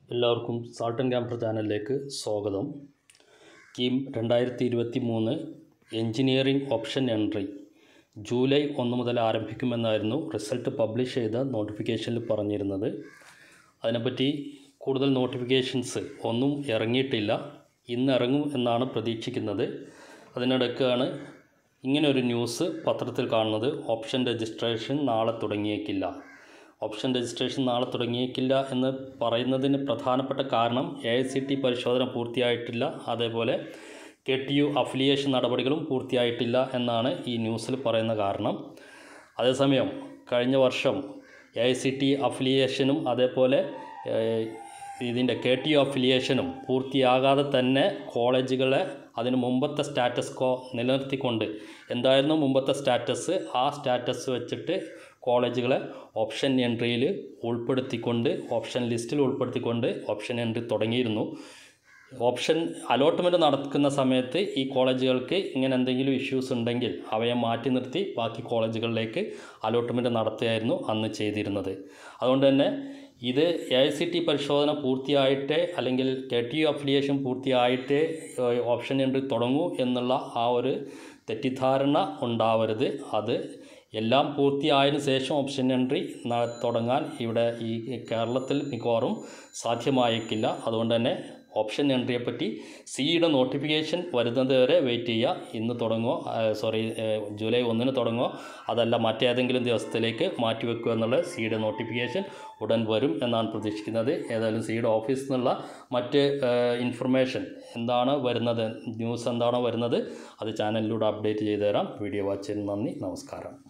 എല്ലാവർക്കും salt and camper ചാനലിലേക്ക് സ്വാഗതം കീം രണ്ടായിരത്തി ഇരുപത്തി മൂന്ന് എഞ്ചിനീയറിംഗ് ഓപ്ഷൻ എൻട്രി ജൂലൈ ഒന്ന് മുതൽ ആരംഭിക്കുമെന്നായിരുന്നു റിസൾട്ട് പബ്ലിഷ് ചെയ്ത നോട്ടിഫിക്കേഷനിൽ പറഞ്ഞിരുന്നത് അതിനെപ്പറ്റി കൂടുതൽ നോട്ടിഫിക്കേഷൻസ് ഒന്നും ഇറങ്ങിയിട്ടില്ല ഇന്ന് ഇറങ്ങും എന്നാണ് പ്രതീക്ഷിക്കുന്നത് അതിനിടയ്ക്കാണ് ഇങ്ങനെ ഒരു ന്യൂസ് പത്രത്തിൽ കാണുന്നത് ഓപ്ഷൻ രജിസ്ട്രേഷൻ നാളെ തുടങ്ങിയേക്കില്ല ഓപ്ഷൻ രജിസ്ട്രേഷൻ നാളെ തുടങ്ങിയേക്കില്ല എന്ന് പറയുന്നതിന് പ്രധാനപ്പെട്ട കാരണം എ ഐ സി ടി പരിശോധന പൂർത്തിയായിട്ടില്ല അതേപോലെ കെ ടി യു അഫിലിയേഷൻ നടപടികളും പൂർത്തിയായിട്ടില്ല എന്നാണ് ഈ ന്യൂസിൽ പറയുന്ന കാരണം അതേസമയം കഴിഞ്ഞ വർഷം എ ഐ സി ടി അഫിലിയേഷനും അതേപോലെ ഏഹ്, ഇതിൻ്റെ കെ ടി യു അഫിലിയേഷനും പൂർത്തിയാകാതെ തന്നെ കോളേജുകളെ അതിന് മുമ്പത്തെ സ്റ്റാറ്റസ് കോ നിലനിർത്തിക്കൊണ്ട് എന്തായിരുന്നു മുമ്പത്തെ സ്റ്റാറ്റസ് ആ സ്റ്റാറ്റസ് വെച്ചിട്ട് കോളേജുകളെ ഓപ്ഷൻ എൻട്രിയിൽ ഉൾപ്പെടുത്തിക്കൊണ്ട് ഓപ്ഷൻ ലിസ്റ്റിൽ ഉൾപ്പെടുത്തിക്കൊണ്ട് ഓപ്ഷൻ എൻട്രി തുടങ്ങിയിരുന്നു ഓപ്ഷൻ അലോട്ട്മെൻറ്റ് നടക്കുന്ന സമയത്ത് ഈ കോളേജുകൾക്ക് ഇങ്ങനെ എന്തെങ്കിലും ഇഷ്യൂസ് ഉണ്ടെങ്കിൽ അവയെ മാറ്റി നിർത്തി ബാക്കി കോളേജുകളിലേക്ക് അലോട്ട്മെൻറ്റ് നടത്തുകയായിരുന്നു അന്ന് ചെയ്തിരുന്നത് അതുകൊണ്ട് തന്നെ ഇത് എ ഐ സി ടി പരിശോധന പൂർത്തിയായിട്ടേ അല്ലെങ്കിൽ കെ ടി യു അഫിലിയേഷൻ പൂർത്തിയായിട്ടേ ഏഹ്, ഓപ്ഷൻ എൻട്രി തുടങ്ങൂ എന്നുള്ള ആ ഒരു തെറ്റിദ്ധാരണ ഉണ്ടാവരുത് അത് എല്ലാം പൂർത്തിയായതിനു ശേഷം ഓപ്ഷൻ എൻട്രി ന- തുടങ്ങാൻ ഇവിടെ ഈ കേരളത്തിൽ മിക്കവാറും സാധ്യമായേക്കില്ല അതുകൊണ്ട് തന്നെ ഓപ്ഷൻ എൻട്രിയെ പറ്റി സിയുടെ നോട്ടിഫിക്കേഷൻ വരുന്നത് വരെ വെയിറ്റ് ചെയ്യുക ഇന്ന് തുടങ്ങുമോ സോറി ജൂലൈ ഒന്നിന് തുടങ്ങുമോ അതല്ല മറ്റേതെങ്കിലും ദിവസത്തിലേക്ക് മാറ്റിവെക്കുക എന്നുള്ള സിയുടെ നോട്ടിഫിക്കേഷൻ ഉടൻ വരും എന്നാണ് പ്രതീക്ഷിക്കുന്നത് ഏതായാലും സിയുടെ ഓഫീസിൽ നിന്നുള്ള മറ്റ് ഇൻഫർമേഷൻ എന്താണ് വരുന്നത് ന്യൂസ് എന്താണോ വരുന്നത് അത് ചാനലിലൂടെ അപ്ഡേറ്റ് ചെയ്തു തരാം വീഡിയോ വാച്ച് ചെയ്യുന്ന നന്ദി നമസ്കാരം